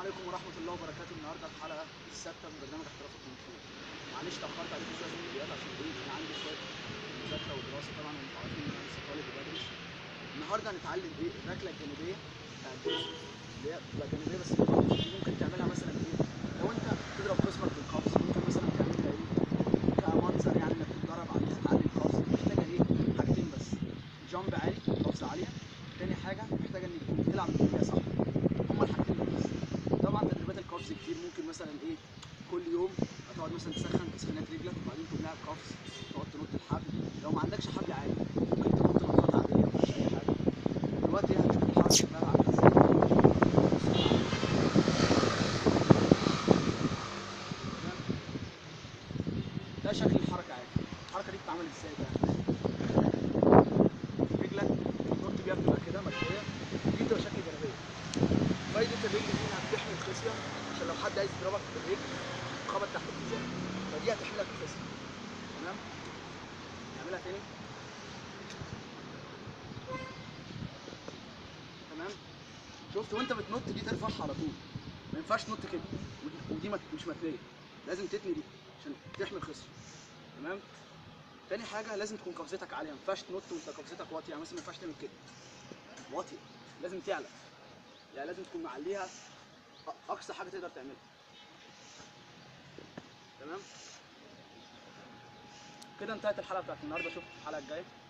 عليكم ورحمة الله وبركاته النهارده الحلقة السادسة من برنامج احتراف الكونفو معلش تأخرت عليكم شوية في الفيديوهات عشان ايه كان عندي شوية مذاكرة ودراسة طبعا وانتوا عارفين ان انا لسه طالب وبدرس النهارده هنتعلم ايه الركلة الجانبية بتاعت الدرس اللي هي بتبقى جانبية بس دي ممكن تعملها مثلا ايه لو انت بتضرب خصمك بالقفز ممكن مثلا تعملها ايه كمنظر يعني انك تتدرب على تعلم القفز محتاجة ايه حاجتين بس جامب عالي قفز عالية تاني حاجة محتاجة انك تلعب بالدنيا صح هما الحاجتين دول بس طبعا تدريبات القفز كتير ممكن مثلا ايه كل يوم هتقعد مثلا تسخن تسخينات رجلك وبعدين تقوم لاعب قفز تقعد تنط الحبل لو ما عندكش حبل عادي ممكن تنط نطات عاديه مفيش اي حاجه دلوقتي هنشوف الحركه شكلها عامل ازاي تمام؟ ده شكل الحركه عادي الحركه دي بتتعمل ازاي بقى رجلك النط بيها بتبقى كده مكويه دي بتبقى شكل جانبيه فايدة الرجل دي انها بتحمي الخصية عشان لو حد عايز يضربك بالرجل خبط تحت الحزام فدي هتحمي لك الخصية تمام نعملها تاني تمام شفت وانت بتنط دي ترفعها على طول ما ينفعش تنط كده ودي- ودي مت- مش متنية لازم تتني دي عشان تحمي الخصية تمام تاني حاجة لازم تكون قفزتك عالية ما ينفعش تنط وانت قفزتك واطية يعني مثلا ما ينفعش تعمل كده واطية لازم تعلى يعني لازم تكون معليها أ- اقصى حاجه تقدر تعملها تمام كده انتهت الحلقه بتاعت النهارده اشوفكم في الحلقه الجايه